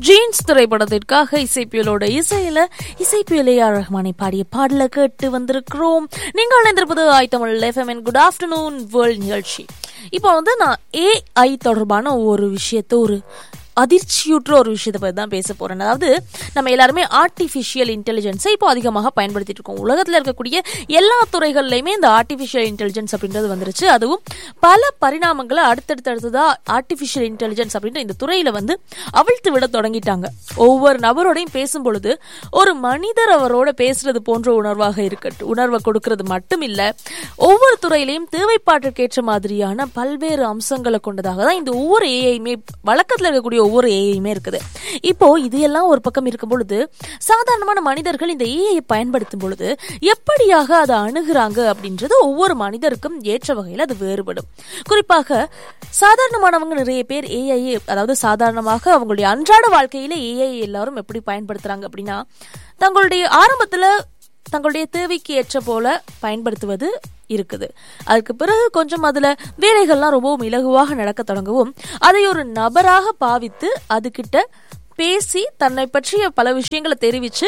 jeans திரைப்படத்திற்காக இசைப்பியலோட இசையில இசைப்பியலே ரஹ்மானை பாடிய பாடல கேட்டு வந்திருக்கிறோம் நீங்கள் இணைந்திருப்பது ஆய் Tamil FM good afternoon world நிகழ்ச்சி இப்போ வந்து நான் ஏஐ தொடர்பான ஒரு விஷயத்த ஒரு அதிர்ச்சியுற்ற ஒரு விஷயத்தை பற்றி தான் பேச போறேன் அதாவது நம்ம எல்லாருமே ஆர்டிஃபிஷியல் இன்டெலிஜென்ஸை இப்போ அதிகமாக பயன்படுத்திட்டு இருக்கோம் உலகத்தில் இருக்கக்கூடிய எல்லா துறைகள்லையுமே இந்த ஆர்டிஃபிஷியல் இன்டெலிஜென்ஸ் அப்படின்றது வந்துருச்சு அதுவும் பல பரிணாமங்களை அடுத்தடுத்து அடுத்ததா ஆர்டிஃபிஷியல் இன்டெலிஜென்ஸ் அப்படின்ற இந்த துறையில வந்து அவிழ்த்து விட தொடங்கிட்டாங்க ஒவ்வொரு நபரோடையும் பேசும் பொழுது ஒரு மனிதர் அவரோட பேசுறது போன்ற உணர்வாக இருக்கட்டும் உணர்வை கொடுக்கறது மட்டும் இல்ல ஒவ்வொரு துறையிலையும் தேவைப்பாட்டிற்கேற்ற மாதிரியான பல்வேறு அம்சங்களை கொண்டதாக தான் இந்த ஒவ்வொரு ஏஐயுமே வழக்கத்தில் இருக்கக்கூடிய ஒவ்வொரு ஏஐயுமே இருக்குது இப்போ இது எல்லாம் ஒரு பக்கம் இருக்கும் பொழுது சாதாரணமான மனிதர்கள் இந்த ஏஐ பயன்படுத்தும் பொழுது எப்படியாக அதை அணுகுறாங்க அப்படின்றது ஒவ்வொரு மனிதருக்கும் ஏற்ற வகையில் அது வேறுபடும் குறிப்பாக சாதாரணமானவங்க நிறைய பேர் ஏஐ அதாவது சாதாரணமாக அவங்களுடைய அன்றாட வாழ்க்கையில ஏஐ எல்லாரும் எப்படி பயன்படுத்துறாங்க அப்படின்னா தங்களுடைய ஆரம்பத்துல தங்களுடைய தேவைக்கு ஏற்ற போல பயன்படுத்துவது இருக்குது அதுக்கு பிறகு கொஞ்சம் அதுல வேலைகள்லாம் ரொம்பவும் இலகுவாக நடக்க தொடங்கவும் அதை ஒரு நபராக பாவித்து அதுகிட்ட பேசி தன்னை பற்றிய பல விஷயங்களை தெரிவிச்சு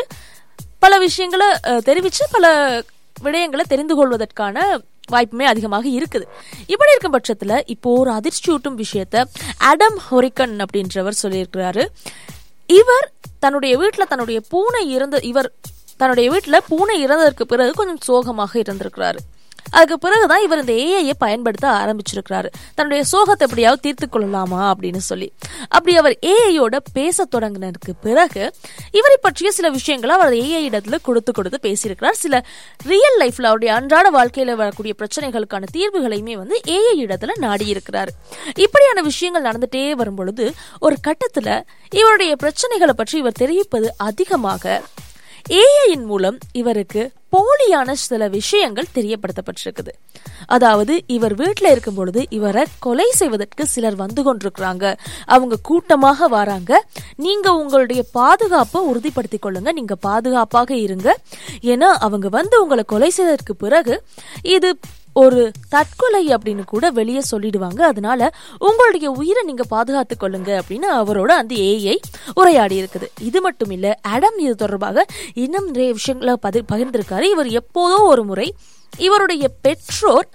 பல விஷயங்களை அஹ், தெரிவிச்சு பல விடயங்களை தெரிந்து கொள்வதற்கான வாய்ப்புமே அதிகமாக இருக்குது இப்படி இருக்கும் பட்சத்துல இப்போ ஒரு அதிர்ச்சியூட்டும் விஷயத்த அடம் ஹொரிக்கன் அப்படின்றவர் சொல்லியிருக்கிறாரு இவர் தன்னுடைய வீட்டில் தன்னுடைய பூனை இறந்த இவர் தன்னுடைய வீட்டில் பூனை இறந்ததற்கு பிறகு கொஞ்சம் சோகமாக இருந்திருக்கிறாரு அதுக்கு பிறகுதான் இவர் இந்த ஏஐயை பயன்படுத்த ஆரம்பிச்சிருக்கிறாரு தன்னுடைய சோகத்தை எப்படியாவது தீர்த்து கொள்ளலாமா அப்படின்னு சொல்லி அப்படி அவர் ஏஐயோட பேச தொடங்கினதுக்கு பிறகு இவரை பற்றிய சில விஷயங்களை அவர் ஏஐ இடத்துல கொடுத்து கொடுத்து பேசியிருக்கிறார் சில ரியல் லைஃப்ல அவருடைய அன்றாட வாழ்க்கையில வரக்கூடிய பிரச்சனைகளுக்கான தீர்வுகளையுமே வந்து ஏஐ இடத்துல நாடி இருக்கிறார் இப்படியான விஷயங்கள் நடந்துட்டே வரும் பொழுது ஒரு கட்டத்துல இவருடைய பிரச்சனைகளை பற்றி இவர் தெரிவிப்பது அதிகமாக ஏஐயின் மூலம் இவருக்கு போலியான சில விஷயங்கள் தெரியப்படுத்தப்பட்டிருக்குது அதாவது இவர் வீட்டில் இருக்கும் பொழுது இவரை கொலை செய்வதற்கு சிலர் வந்து கொண்டிருக்கிறாங்க அவங்க கூட்டமாக வராங்க நீங்க உங்களுடைய பாதுகாப்பை உறுதிப்படுத்திக் கொள்ளுங்க நீங்க பாதுகாப்பாக இருங்க ஏன்னா அவங்க வந்து உங்களை கொலை செய்ததற்கு பிறகு இது ஒரு தற்கொலை அப்படின்னு கூட வெளியே சொல்லிடுவாங்க அதனால உங்களுடைய உயிரை நீங்க பாதுகாத்துக் கொள்ளுங்க அப்படின்னு அவரோட அந்த ஏஐ உரையாடி இருக்குது இது மட்டும் இல்ல அடம் இது தொடர்பாக இன்னும் நிறைய விஷயங்களை பதி- பகிர்ந்திருக்காரு இவர் எப்போதோ ஒரு முறை இவருடைய பெற்றோர்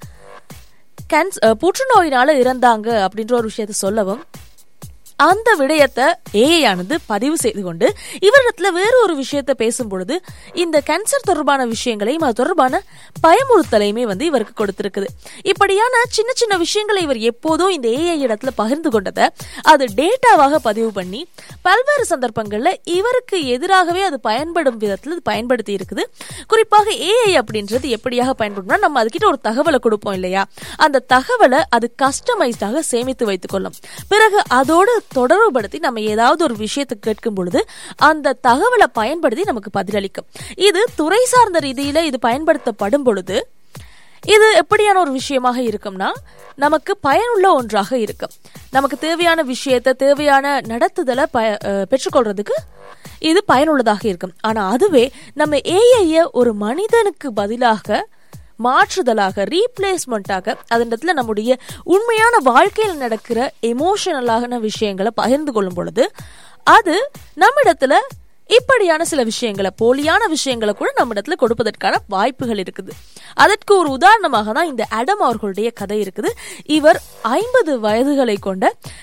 கேன்ஸ் அஹ், புற்றுநோயினால இறந்தாங்க அப்படின்ற ஒரு விஷயத்த சொல்லவும் அந்த விடயத்தை ஏஐ ஆனது பதிவு செய்து கொண்டு இவரிடத்துல வேறு ஒரு விஷயத்தை பேசும் பொழுது இந்த கேன்சர் தொடர்பான விஷயங்களையும் அது தொடர்பான பயமுறுத்தலையுமே வந்து இவருக்கு கொடுத்திருக்குது இப்படியான சின்ன சின்ன விஷயங்களை இவர் எப்போதும் இந்த ஏஐ இடத்துல பகிர்ந்து கொண்டதை அது டேட்டாவாக பதிவு பண்ணி பல்வேறு சந்தர்ப்பங்கள்ல இவருக்கு எதிராகவே அது பயன்படும் விதத்தில் அது பயன்படுத்தி இருக்குது குறிப்பாக ஏஐ அப்படின்றது எப்படியாக பயன்படும்னா நம்ம அதுக்கிட்ட ஒரு தகவலை கொடுப்போம் இல்லையா அந்த தகவலை அது கஸ்டமைஸ்டாக சேமித்து வைத்துக் கொள்ளும் பிறகு அதோடு தொடர்புபடுத்தி நம்ம ஏதாவது ஒரு விஷயத்தை கேட்கும் பொழுது அந்த தகவலை பயன்படுத்தி நமக்கு பதிலளிக்கும் இது துறை சார்ந்த ரீதியில இது பயன்படுத்தப்படும் பொழுது இது எப்படியான ஒரு விஷயமாக இருக்கும்னா நமக்கு பயனுள்ள ஒன்றாக இருக்கும் நமக்கு தேவையான விஷயத்தை தேவையான நடத்துதலை பய அஹ் பெற்றுக்கொள்றதுக்கு இது பயனுள்ளதாக இருக்கும் ஆனா அதுவே நம்ம ஏஐய ஒரு மனிதனுக்கு பதிலாக மாற்றுதலாக ரீப்ளேஸ்மெண்ட்டாக அதன் நம்முடைய உண்மையான வாழ்க்கையில் நடக்கிற எமோஷனலான விஷயங்களை பகிர்ந்து கொள்ளும் பொழுது அது நம்மிடத்துல இப்படியான சில விஷயங்களை போலியான விஷயங்களை கூட நம்மிடத்துல கொடுப்பதற்கான வாய்ப்புகள் இருக்குது அதற்கு ஒரு உதாரணமாக தான் இந்த அடம் அவர்களுடைய கதை இருக்குது இவர் ஐம்பது வயதுகளை கொண்ட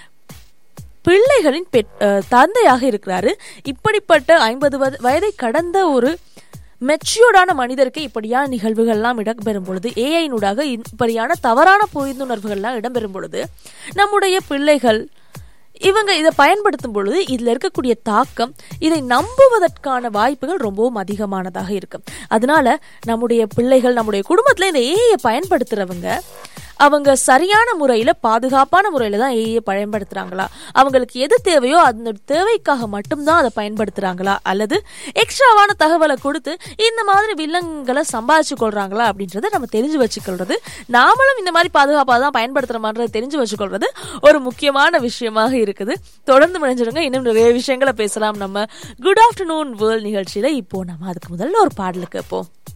பிள்ளைகளின் பெற் அஹ் தந்தையாக இருக்கிறாரு இப்படிப்பட்ட ஐம்பது வயதை கடந்த ஒரு மெச்சூர்டான மனிதருக்கு இப்படியான நிகழ்வுகள்லாம் இடம்பெறும் பொழுது ஏஐனூடாக இப்படியான தவறான புரிந்துணர்வுகள்லாம் இடம்பெறும் பொழுது நம்முடைய பிள்ளைகள் இவங்க இதை பயன்படுத்தும் பொழுது இதுல இருக்கக்கூடிய தாக்கம் இதை நம்புவதற்கான வாய்ப்புகள் ரொம்பவும் அதிகமானதாக இருக்கும் அதனால நம்முடைய பிள்ளைகள் நம்முடைய குடும்பத்துல இந்த ஏஐயை பயன்படுத்துறவங்க அவங்க சரியான முறையில பாதுகாப்பான முறையில தான் ஏஐயை பயன்படுத்துறாங்களா அவங்களுக்கு எது தேவையோ அந்த தேவைக்காக மட்டும்தான் அதை பயன்படுத்துறாங்களா அல்லது எக்ஸ்ட்ராவான தகவலை கொடுத்து இந்த மாதிரி வில்லங்களை சம்பாதிச்சு கொள்றாங்களா அப்படின்றத நம்ம தெரிஞ்சு வச்சுக்கொள்றது நாமளும் இந்த மாதிரி பாதுகாப்பாக தான் பயன்படுத்துறோமான்றதை தெரிஞ்சு வச்சுக்கொள்றது ஒரு முக்கியமான விஷயமாக இருக்குது தொடர்ந்து முடிஞ்சிருங்க இன்னும் நிறைய விஷயங்களை பேசலாம் நம்ம குட் ஆஃப்டர்நூன் வேர்ல்ட் நிகழ்ச்சியில இப்போ நம்ம அதுக்கு முதல்ல ஒரு பாடலுக்கு கேட்போம்